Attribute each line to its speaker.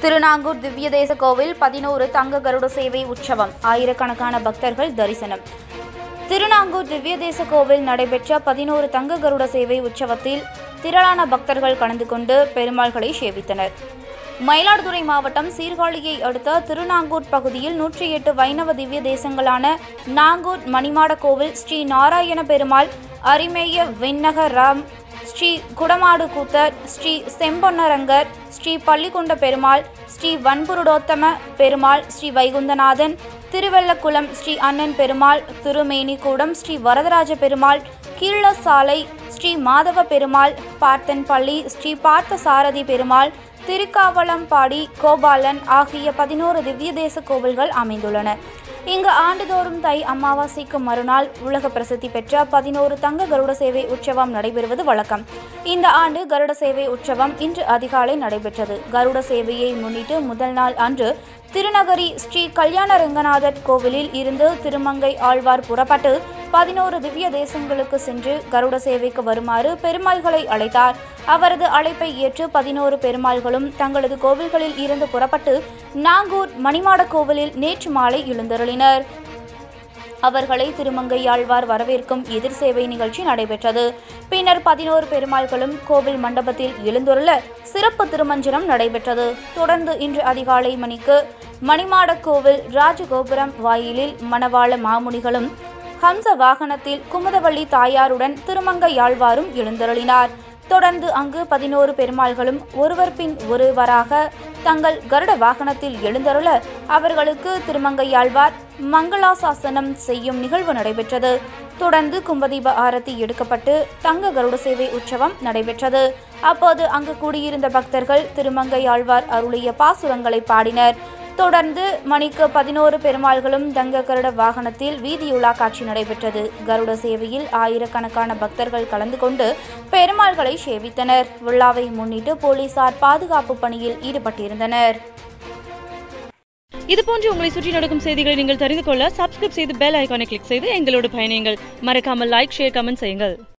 Speaker 1: திருநாங்கூர் திவ்யதேச கோவில் பதினோரு தங்க கருட சேவை உற்சவம் ஆயிரக்கணக்கான பக்தர்கள் தரிசனம் திருநாங்கூர் திவ்யதேச கோவில் நடைபெற்ற பதினோரு தங்க கருட சேவை உற்சவத்தில் திரளான பக்தர்கள் கலந்து கொண்டு பெருமாள்களை சேவித்தனர் மயிலாடுதுறை மாவட்டம் சீர்காழியை அடுத்த திருநாங்கூர் பகுதியில் நூற்றி எட்டு வைணவ திவ்ய தேசங்களான நாங்கூர் மணிமாட கோவில் ஸ்ரீ நாராயண பெருமாள் அரிமேய விண்ணக ராம் ஸ்ரீ குடமாடு கூத்தர் ஸ்ரீ செம்பொன்னரங்கர் ஸ்ரீ பள்ளிகொண்ட பெருமாள் ஸ்ரீ வன்புருடோத்தம பெருமாள் ஸ்ரீ வைகுந்தநாதன் திருவெள்ளக்குளம் ஸ்ரீ அண்ணன் பெருமாள் திருமேனிக்கூடம் ஸ்ரீ வரதராஜ பெருமாள் கீழசாலை ஸ்ரீ மாதவ பெருமாள் பார்த்தன்பள்ளி ஸ்ரீ பார்த்த சாரதி பெருமாள் திருக்காவளம்பாடி கோபாலன் ஆகிய பதினோரு திவ்ய தேச கோவில்கள் அமைந்துள்ளன இங்கு ஆண்டுதோறும் தை அமாவாசைக்கு மறுநாள் உலக பிரசித்தி பெற்ற பதினோரு தங்க கருட சேவை உற்சவம் நடைபெறுவது வழக்கம் இந்த ஆண்டு கருட சேவை உற்சவம் இன்று அதிகாலை நடைபெற்றது கருட சேவையை முன்னிட்டு முதல் நாள் அன்று திருநகரி ஸ்ரீ கல்யாண ரங்கநாதர் கோவிலில் இருந்து திருமங்கை ஆழ்வார் புறப்பட்டு பதினோரு திவ்ய தேசங்களுக்கு சென்று கருட சேவைக்கு வருமாறு பெருமாள்களை அழைத்தார் அவரது அழைப்பை ஏற்று பதினோரு பெருமாள்களும் தங்களது கோவில்களில் இருந்து புறப்பட்டு நாங்கூர் மணிமாட கோவிலில் நேற்று மாலை எழுந்தருளினர் அவர்களை திருமங்கையாழ்வார் வரவேற்கும் எதிர் சேவை நிகழ்ச்சி நடைபெற்றது பின்னர் பதினோரு பெருமாள்களும் கோவில் மண்டபத்தில் எழுந்துருள சிறப்பு திருமஞ்சனம் நடைபெற்றது தொடர்ந்து இன்று அதிகாலை மணிக்கு மணிமாட கோவில் ராஜகோபுரம் வாயிலில் மணவாள மாமுனிகளும் ஹம்ச வாகனத்தில் குமுதவள்ளி தாயாருடன் திருமங்கையாழ்வாரும் எழுந்தருளினார் தொடர்ந்து அங்கு பதினோரு பெருமாள்களும் ஒருவர் பின் ஒருவராக தங்கள் கருட வாகனத்தில் எழுந்தருள அவர்களுக்கு திருமங்கையாழ்வார் மங்களாசாசனம் செய்யும் நிகழ்வு நடைபெற்றது தொடர்ந்து கும்பதீப ஆரத்தி எடுக்கப்பட்டு தங்க கருட சேவை உற்சவம் நடைபெற்றது அப்போது அங்கு கூடியிருந்த பக்தர்கள் திருமங்கையாழ்வார் அருளிய பாசுரங்களை பாடினர் தொடர்ந்து மணிக்கு பதினோரு பெருமாள்களும் தங்க கருட வாகனத்தில் வீதியுலா காட்சி நடைபெற்றது கருட சேவையில் ஆயிரக்கணக்கான பக்தர்கள் கலந்து கொண்டு பெருமாள்களை சேவித்தனர் விழாவை முன்னிட்டு போலீசார் பாதுகாப்பு பணியில் ஈடுபட்டிருந்தனர்
Speaker 2: இது போன்று உங்களை சுற்றி நடக்கும் செய்திகளை நீங்கள் தெரிந்து கொள்ள சப்ஸ்கிரைப் செய்து பெல் ஐகானை கிளிக் செய்து எங்களோடு பயணியுங்கள் மறக்காமல் லைக் ஷேர் கமெண்ட் செய்யுங்கள்